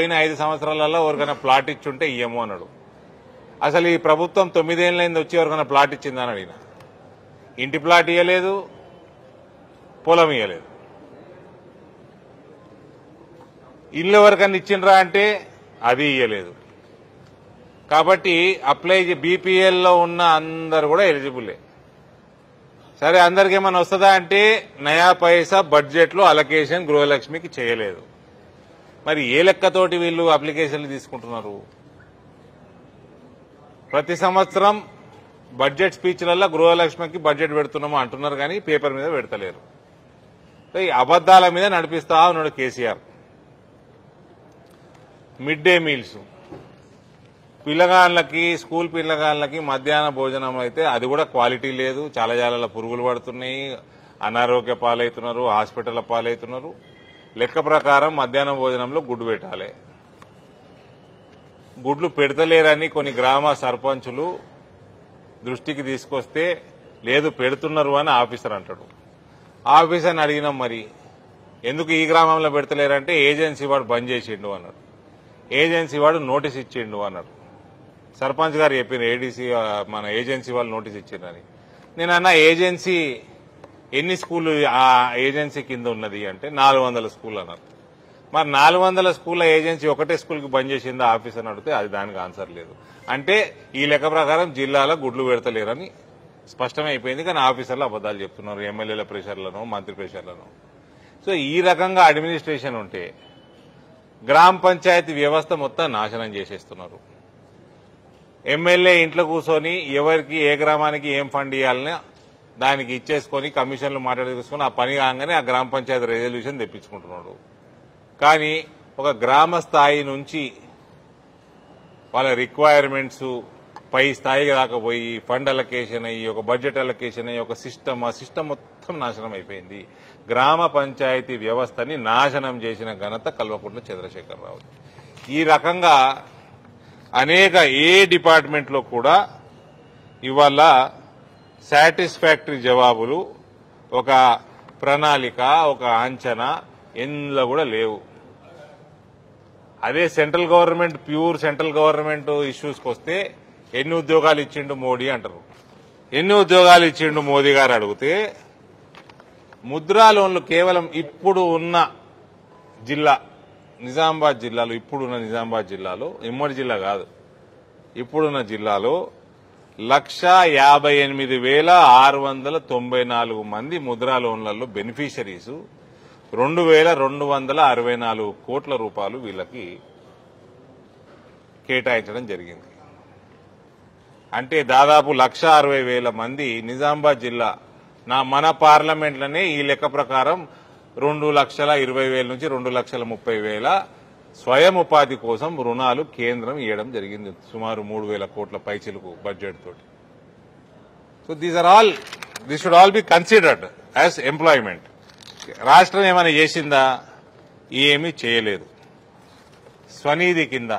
పోయిన ఐదు సంవత్సరాలలో ఎవరికైనా ప్లాట్ ఇచ్చుంటే ఇయ్యము అన్నాడు అసలు ఈ ప్రభుత్వం తొమ్మిదేళ్ళైంది వచ్చి ఎవరికైనా ప్లాట్ ఇచ్చిందని అడిగిన ఇంటి ప్లాట్ ఇవ్వలేదు పొలం ఇవ్వలేదు ఇల్లు ఎవరికన్నా ఇచ్చిండ్రా అంటే అది ఇవ్వలేదు కాబట్టి అప్లై బీపీఎల్లో ఉన్న అందరు కూడా ఎలిజిబులే సరే అందరికి ఏమైనా వస్తుందా అంటే నయా పైసా బడ్జెట్ లో అలొకేషన్ గృహలక్ష్మికి చేయలేదు మరి ఏ లెక్కతోటి వీళ్ళు అప్లికేషన్లు తీసుకుంటున్నారు ప్రతి సంవత్సరం బడ్జెట్ స్పీచ్లలో గృహలక్ష్మికి బడ్జెట్ పెడుతున్నాము అంటున్నారు కానీ పేపర్ మీద పెడతలేరు సో ఈ అబద్దాల మీద నడిపిస్తా ఉన్నాడు కేసీఆర్ మిడ్ డే మీల్స్ పిల్లగాళ్ళకి స్కూల్ పిల్లగాళ్ళకి మధ్యాహ్న భోజనం అయితే అది కూడా క్వాలిటీ లేదు చాలా చాలా పురుగులు పడుతున్నాయి అనారోగ్య పాలవుతున్నారు హాస్పిటల్ పాలవుతున్నారు లెక్క ప్రకారం మధ్యాహ్నం భోజనంలో గుడ్డు పెట్టాలి గుడ్లు పెడతలేరని కొన్ని గ్రామ సర్పంచులు దృష్టికి తీసుకొస్తే లేదు పెడుతున్నారు అని ఆఫీసర్ అంటాడు ఆఫీసర్ని అడిగినాం మరి ఎందుకు ఈ గ్రామంలో పెడతలేరంటే ఏజెన్సీ వాడు బంద్ చేసిండు అన్నాడు ఏజెన్సీ వాడు నోటీస్ ఇచ్చిండు అన్నాడు సర్పంచ్ గారు చెప్పిన ఏడీసీ ఆ, మన ఏజెన్సీ వాళ్ళు నోటీస్ ఇచ్చిండ్రని నేను అన్న ఏజెన్సీ ఎన్ని స్కూల్ ఆ ఏజెన్సీ కింద ఉన్నది అంటే నాలుగు వందల స్కూల్ అన్నారు మరి నాలుగు వందల స్కూళ్ళ ఏజెన్సీ ఒకటే స్కూల్కి బంద్ చేసిందా ఆఫీసర్ అడిగితే అది దానికి ఆన్సర్ లేదు అంటే ఈ లెక్క ప్రకారం జిల్లాలో గుడ్లు పెడతలేరని స్పష్టమైపోయింది కానీ ఆఫీసర్లు అబద్దాలు చెప్తున్నారు ఎమ్మెల్యేల ప్రెషర్లను మంత్రి ప్రెషర్లను సో ఈ రకంగా అడ్మినిస్ట్రేషన్ ఉంటే గ్రామ పంచాయతీ వ్యవస్థ మొత్తం నాశనం చేసేస్తున్నారు ఎమ్మెల్యే ఇంట్లో కూర్చొని ఎవరికి ఏ గ్రామానికి ఏం ఫండ్ ఇవ్వాలని దానికి ఇచ్చేసుకొని కమిషన్లు మాట్లాడేసుకొని ఆ పని కాగానే ఆ గ్రామ పంచాయతీ రెజల్యూషన్ తెప్పించుకుంటున్నాడు కానీ ఒక గ్రామ స్థాయి నుంచి వాళ్ళ రిక్వైర్మెంట్స్ పై స్థాయికి రాకపోయి ఫండ్ అలొకేషన్ అయ్యి ఒక బడ్జెట్ అలొకేషన్ అయ్యి ఒక సిస్టమ్ ఆ సిస్టమ్ మొత్తం నాశనం అయిపోయింది గ్రామ పంచాయతీ వ్యవస్థని నాశనం చేసిన ఘనత కల్వకుంట్ల చంద్రశేఖరరావు ఈ రకంగా అనేక ఏ డిపార్ట్మెంట్లో కూడా ఇవాళ సాటిస్ఫాక్టరీ జవాబులు ఒక ప్రణాళిక ఒక అంచనా ఎందులో కూడా లేవు అదే central government pure central government ఇష్యూస్కి వస్తే ఎన్ని ఉద్యోగాలు ఇచ్చిండు మోడీ అంటారు ఎన్ని ఉద్యోగాలు ఇచ్చిండు మోదీ గారు అడిగితే ముద్రా లోన్లు కేవలం ఇప్పుడు ఉన్న జిల్లా నిజామాబాద్ జిల్లాలో ఇప్పుడున్న నిజామాబాద్ జిల్లాలో ఇమ్మడి జిల్లా కాదు ఇప్పుడున్న జిల్లాలో లక్ష యాభై ఎనిమిది వేల ఆరు వందల తొంభై నాలుగు మంది ముద్రా లోన్లలో బెనిఫిషరీస్ రెండు వేల రెండు వందల అరవై నాలుగు కోట్ల రూపాయలు వీళ్ళకి కేటాయించడం జరిగింది అంటే దాదాపు లక్ష అరవై వేల మంది నిజామాబాద్ జిల్లా నా మన పార్లమెంట్లోనే ఈ లెక్క ప్రకారం రెండు లక్షల ఇరవై వేల నుంచి రెండు లక్షల ముప్పై వేల స్వయం ఉపాధి కోసం రుణాలు కేంద్రం ఇవ్వడం జరిగింది సుమారు మూడు వేల కోట్ల పైచిలకు బడ్జెట్ తోటి so these are all this should all be considered as employment రాష్ట్రం ఏమైనా చేసిందా ఏమీ చేయలేదు స్వనిధి కింద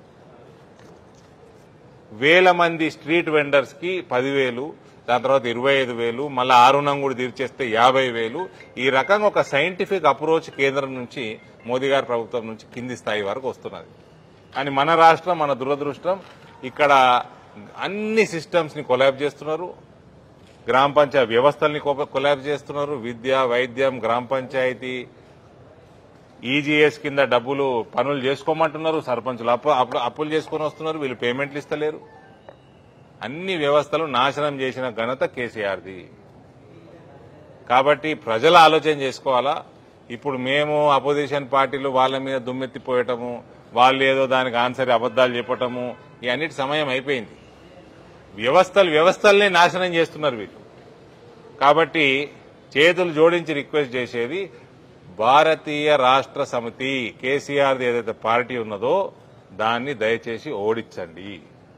వేల మంది స్ట్రీట్ వెండర్స్ కి పదివేలు దాని తర్వాత ఇరవై ఐదు వేలు మళ్ళీ ఆ రుణం కూడా తీర్చేస్తే యాభై వేలు ఈ రకంగా ఒక సైంటిఫిక్ అప్రోచ్ కేంద్రం నుంచి మోదీ గారి ప్రభుత్వం నుంచి కింది స్థాయి వరకు వస్తున్నది కానీ మన రాష్ట్రం మన దురదృష్టం ఇక్కడ అన్ని సిస్టమ్స్ ని కొలాబ్ చేస్తున్నారు గ్రామ పంచాయతీ వ్యవస్థల్ని కొలాబ్ చేస్తున్నారు విద్య వైద్యం గ్రామ పంచాయతీ ఈజీఎస్ కింద డబ్బులు పనులు చేసుకోమంటున్నారు సర్పంచులు అప్పు అప్పు- అప్పులు చేసుకొని వస్తున్నారు వీళ్ళు పేమెంట్లు ఇస్తలేరు అన్ని వ్యవస్థలు నాశనం చేసిన ఘనత కేసీఆర్ది కాబట్టి ప్రజలు ఆలోచన చేసుకోవాలా ఇప్పుడు మేము అపోజిషన్ పార్టీలు వాళ్ళ మీద దుమ్మెత్తిపోయటము వాళ్ళు ఏదో దానికి ఆన్సర్ అబద్దాలు చెప్పటము ఈ అన్నిటి సమయం అయిపోయింది వ్యవస్థలు వ్యవస్థల్ని నాశనం చేస్తున్నారు వీళ్ళు కాబట్టి చేతులు జోడించి రిక్వెస్ట్ చేసేది భారతీయ రాష్ట్ర సమితి కేసీఆర్ది ఏదైతే పార్టీ ఉన్నదో దాన్ని దయచేసి ఓడించండి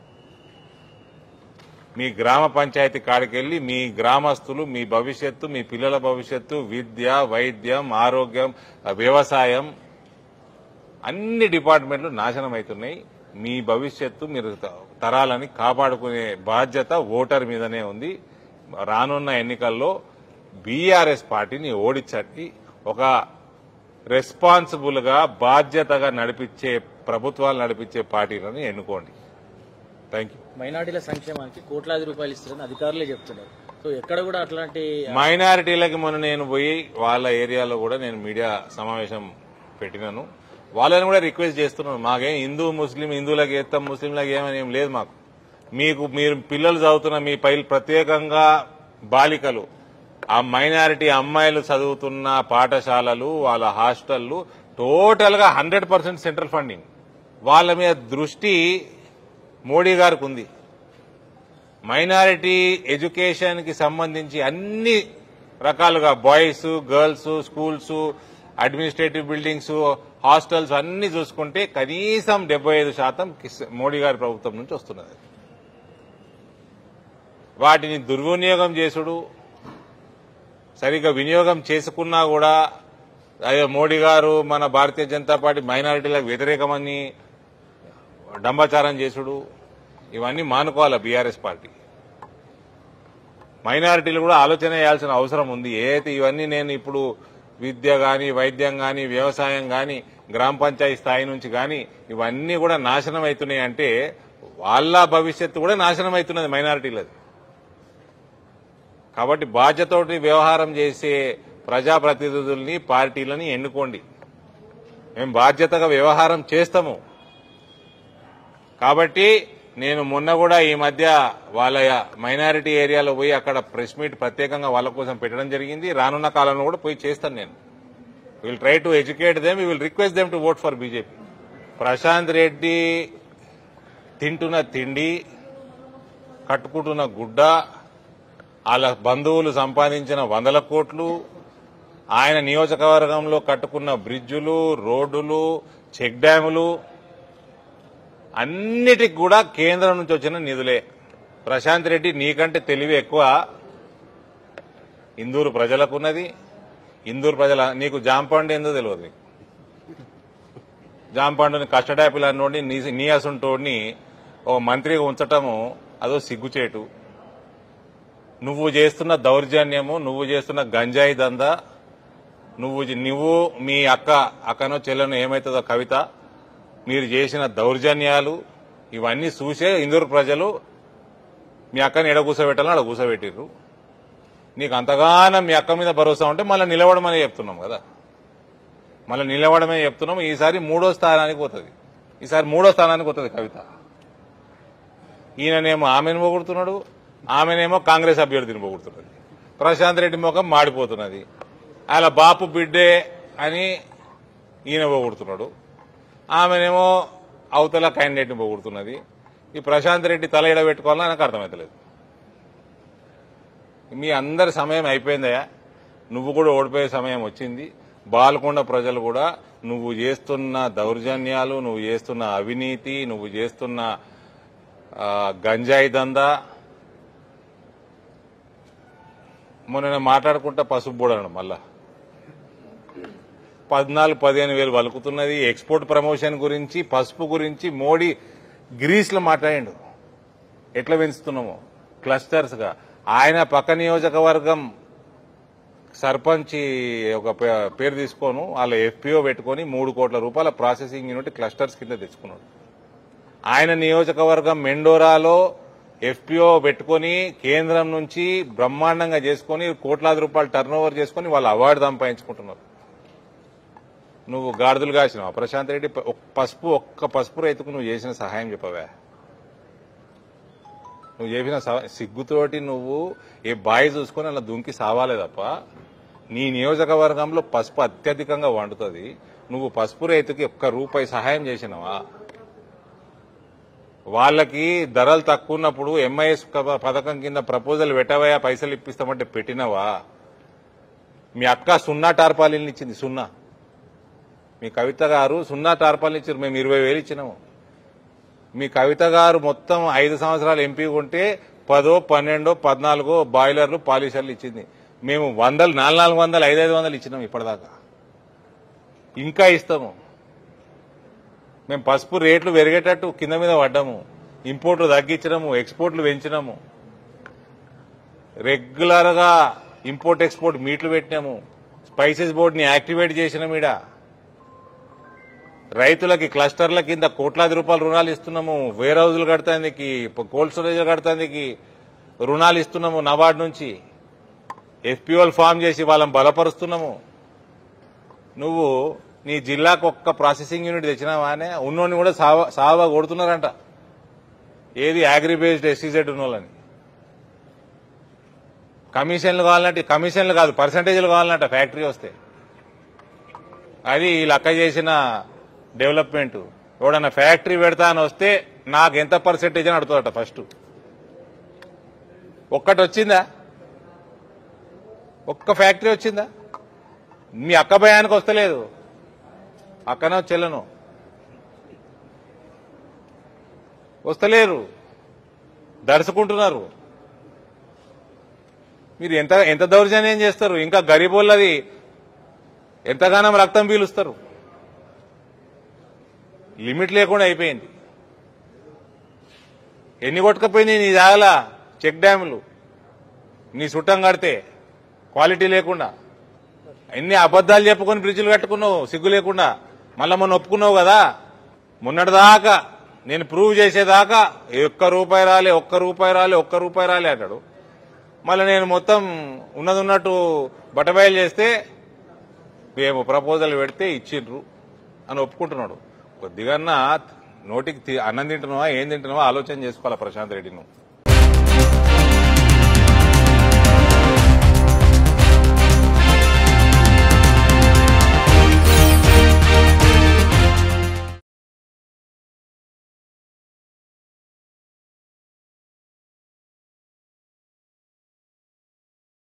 మీ గ్రామ పంచాయతీ కాడికెళ్లి మీ గ్రామస్తులు మీ భవిష్యత్తు మీ పిల్లల భవిష్యత్తు విద్య వైద్యం ఆరోగ్యం వ్యవసాయం అన్ని డిపార్ట్మెంట్లు నాశనం అవుతున్నాయి మీ భవిష్యత్తు మీరు త- తరాలని కాపాడుకునే బాధ్యత ఓటర్ మీదనే ఉంది రానున్న ఎన్నికల్లో బీఆర్ఎస్ పార్టీని ఓడించండి ఒక రెస్పాన్సిబుల్ గా బాధ్యతగా నడిపించే ప్రభుత్వాలు నడిపించే పార్టీలను ఎన్నుకోండి థ్యాంక్ యూ మైనార్టీల సంక్షేమానికి కోట్లాది రూపాయలు ఇస్తారని అధికారులే చెప్తున్నారు సో ఎక్కడ కూడా అట్లాంటి మైనారిటీలకి మొన్న నేను పోయి వాళ్ళ ఏరియాలో కూడా నేను మీడియా సమావేశం పెట్టినాను వాళ్ళని కూడా రిక్వెస్ట్ చేస్తున్నాను మాకేం హిందూ ముస్లిం హిందువులకు వేస్తాం ముస్లింలకు ఏమని ఏం లేదు మాకు మీకు మీరు పిల్లలు చదువుతున్న మీ పై ప్రత్యేకంగా బాలికలు ఆ మైనారిటీ అమ్మాయిలు చదువుతున్న పాఠశాలలు వాళ్ళ హాస్టళ్లు టోటల్ గా హండ్రెడ్ పర్సెంట్ సెంట్రల్ ఫండింగ్ వాళ్ళ మీద దృష్టి మోడీ గారికి ఉంది మైనారిటీ ఎడ్యుకేషన్ కి సంబంధించి అన్ని రకాలుగా boys girls schools administrative buildings hostels అన్ని చూసుకుంటే కనీసం డెబ్బై ఐదు శాతం కిస్- మోడీ గారి ప్రభుత్వం నుంచి వస్తున్నది వాటిని దుర్వినియోగం చేసుడు సరిగ్గా వినియోగం చేసుకున్నా కూడా అయ్యో మోడీ గారు మన భారతీయ జనతా పార్టీ మైనారిటీలకు వ్యతిరేకమని డంబాచారం చేసుడు ఇవన్నీ మానుకోవాలి బీఆర్ఎస్ పార్టీ మైనారిటీలు కూడా ఆలోచన చేయాల్సిన అవసరం ఉంది ఏదైతే ఇవన్నీ నేను ఇప్పుడు విద్య గాని వైద్యం గాని వ్యవసాయం గాని గ్రామ పంచాయతీ స్థాయి నుంచి గాని ఇవన్నీ కూడా నాశనం అవుతున్నాయి అంటే వాళ్ళ భవిష్యత్తు కూడా నాశనం అవుతున్నది మైనారిటీలది కాబట్టి బాధ్యతోటి వ్యవహారం చేసే ప్రజాప్రతినిధుల్ని పార్టీలని ఎన్నుకోండి మేము బాధ్యతగా వ్యవహారం చేస్తాము కాబట్టి నేను మొన్న కూడా ఈ మధ్య వాళ్ళ మైనారిటీ ఏరియాలో పోయి అక్కడ ప్రెస్ మీట్ ప్రత్యేకంగా వాళ్ళ కోసం పెట్టడం జరిగింది రానున్న కాలంలో కూడా పోయి చేస్తాను నేను will try to educate them will request them to vote for BJP Prashant Reddy తింటున్న తిండి కట్టుకుంటున్న గుడ్డ వాళ్ళ బంధువులు సంపాదించిన వందల కోట్లు ఆయన నియోజకవర్గంలో కట్టుకున్న బ్రిడ్జులు రోడ్డులు చెక్ డ్యాములు అన్నిటికి కూడా కేంద్రం నుంచి వచ్చిన నిధులే ప్రశాంత్ రెడ్డి నీకంటే తెలివి ఎక్కువ ఇందూరు ప్రజలకున్నది ఇందూరు ప్రజల నీకు జాంపండు ఏందో తెలియదు నీకు జాంపండుని కష్టడాపిల్ అన్నోడిని నీ నీ అసుంటోడిని ఒక మంత్రిగా ఉంచటము అదో సిగ్గుచేటు నువ్వు చేస్తున్న దౌర్జన్యము నువ్వు చేస్తున్న గంజాయి దందా నువ్వు నువ్వు మీ అక్క అక్కనో చెల్లెనో ఏమవుతుందో కవిత మీరు చేసిన దౌర్జన్యాలు ఇవన్నీ చూసే ఇందూరు ప్రజలు మీ అక్కని ఎడ కూర్చోబెట్టాలని అక్కడ కూర్చోబెట్టిర్రు నీకు అంతగానం మీ అక్క మీద భరోసా ఉంటే మళ్ళీ నిలవడమని చెప్తున్నాం కదా మళ్ళీ నిలవడమే చెప్తున్నాం ఈసారి మూడో స్థానానికి పోతుంది ఈసారి మూడో స్థానానికి పోతుంది కవిత ఈయననేమో ఆమెను పొగుడుతున్నాడు ఆమెనేమో కాంగ్రెస్ అభ్యర్థిని పొగుడుతున్నది ప్రశాంత్ రెడ్డి ముఖం మాడిపోతున్నది అలా బాపు బిడ్డే అని ఈయన పొగుడుతున్నాడు ఆమెనేమో అవతల క్యాండిడేట్ని పొగుడుతున్నది ఈ ప్రశాంత్ రెడ్డి తల ఎడ పెట్టుకోవాలని నాకు అర్థమవుతలేదు మీ అందరి సమయం అయిపోయిందయా నువ్వు కూడా ఓడిపోయే సమయం వచ్చింది బాలకొండ ప్రజలు కూడా నువ్వు చేస్తున్న దౌర్జన్యాలు నువ్వు చేస్తున్న అవినీతి నువ్వు చేస్తున్న ఆ, గంజాయి దందా మొన్న నేను మాట్లాడుకుంటా పసుపు బూడను మళ్ళా పద్నాలుగు పదిహేను వేలు వలుకుతున్నది ఎక్స్పోర్ట్ ప్రమోషన్ గురించి పసుపు గురించి మోడీ గ్రీస్ లో మాట్లాడిండు ఎట్లా పెంచుతున్నామో క్లస్టర్స్ గా ఆయన పక్క నియోజకవర్గం సర్పంచ్ ఒక పే- పేరు తీసుకోను వాళ్ళ ఎఫ్పిఓ పెట్టుకొని మూడు కోట్ల రూపాయల ప్రాసెసింగ్ యూనిట్ క్లస్టర్స్ కింద తెచ్చుకున్నాడు ఆయన నియోజకవర్గం మెండోరాలో ఎఫ్పిఓ పెట్టుకొని కేంద్రం నుంచి బ్రహ్మాండంగా చేసుకొని కోట్లాది రూపాయలు టర్న్ ఓవర్ చేసుకొని వాళ్ళు అవార్డు సంపాదించుకుంటున్నారు నువ్వు గాడిదలు కాసినావు ప్రశాంత్ రెడ్డి ప- ఒక్క పసుపు ఒక్క పసుపు రైతుకు నువ్వు చేసిన సహాయం చెప్పవా నువ్వు చేసిన సహ- సిగ్గుతోటి నువ్వు ఏ బాయి చూసుకొని అలా దుంకి సావాలే తప్ప నీ నియోజకవర్గంలో పసుపు అత్యధికంగా వండుతుంది నువ్వు పసుపు రైతుకి ఒక్క రూపాయి సహాయం చేసినవా వాళ్ళకి ధరలు తక్కువ ఉన్నప్పుడు ఎంఐఎస్ పథకం కింద ప్రపోజల్ పెట్టవయా పైసలు ఇప్పిస్తామంటే పెట్టినవా మీ అక్క సున్నా టార్పాలిని ఇచ్చింది సున్నా మీ కవిత గారు సున్నా టార్పాలిని ఇచ్చారు మేము ఇరవై వేలు ఇచ్చినాము మీ కవిత గారు మొత్తం ఐదు సంవత్సరాలు ఎంపీ ఉంటే పదో పన్నెండో పద్నాలుగో బాయిలర్లు పాలిషర్లు ఇచ్చింది మేము వందలు నాలుగు నాలుగు వందలు ఐదు ఐదు వందలు ఇచ్చినాం ఇప్పటిదాకా ఇంకా ఇస్తాము మేము పసుపు రేట్లు పెరిగేటట్టు కింద మీద పడ్డాము ఇంపోర్ట్లు తగ్గించినాము ఎక్స్పోర్ట్లు పెంచినాము రెగ్యులర్ గా ఇంపోర్ట్ ఎక్స్పోర్ట్ మీట్లు పెట్టినాము స్పైసెస్ బోర్డుని యాక్టివేట్ చేసినాం ఈడ రైతులకి క్లస్టర్ల కింద కోట్లాది రూపాయల రుణాలు ఇస్తున్నాము వేర్ హౌజులు కడతానికి కోల్డ్ స్టోరేజ్ కడతానికి రుణాలు ఇస్తున్నాము నబార్డ్ నుంచి ఎఫ్పిఓలు ఫామ్ చేసి వాళ్ళని బలపరుస్తున్నాము నువ్వు నీ జిల్లాకు ఒక్క ప్రాసెసింగ్ యూనిట్ తెచ్చినావానే ఉన్నోని కూడా సావా సావా కొడుతున్నారంట ఏది అగ్రిబేస్డ్ ఎస్సీజెడ్ ఉన్నోళ్ళని కమిషన్లు కావాలంటే కమిషన్లు కాదు పర్సంటేజ్లు కావాలంట ఫ్యాక్టరీ వస్తే అది ఈ లెక్క చేసిన డెవలప్మెంట్ ఎవడన్నా ఫ్యాక్టరీ పెడతా అని వస్తే నాకు ఎంత పర్సెంటేజ్ అని అడుగుతాడట ఫస్ట్ ఒక్కటి వచ్చిందా ఒక్క ఫ్యాక్టరీ వచ్చిందా మీ అక్క భయానికి వస్తలేదు అక్కనో చెల్లను వస్తలేరు దడుచుకుంటున్నారు మీరు ఎంత ఎంత దౌర్జన్యం చేస్తారు ఇంకా గరీబోళ్ళది ఎంతగానో రక్తం పీలుస్తారు లిమిట్ లేకుండా అయిపోయింది ఎన్ని కొట్టుకపోయింది నీ జాగల చెక్ డ్యాములు నీ చుట్టం కడితే క్వాలిటీ లేకుండా ఎన్ని అబద్దాలు చెప్పుకొని బ్రిడ్జిలు కట్టుకున్నావు సిగ్గు లేకుండా మళ్ళా మొన్న ఒప్పుకున్నావు కదా మొన్నటిదాకా నేను ప్రూవ్ చేసేదాకా ఒక్క రూపాయి రాలే ఒక్క రూపాయి రాలే ఒక్క రూపాయి రాలే అంటాడు మళ్ళీ నేను మొత్తం ఉన్నది ఉన్నట్టు బట్టబయలు చేస్తే మేము ప్రపోజల్ పెడితే ఇచ్చిండ్రు అని ఒప్పుకుంటున్నాడు కొద్దిగా నోటికి తి- అన్నం తింటున్నావా ఏం తింటున్నావా ఆలోచన చేసుకోవాలి ప్రశాంత్ రెడ్డి నువ్వు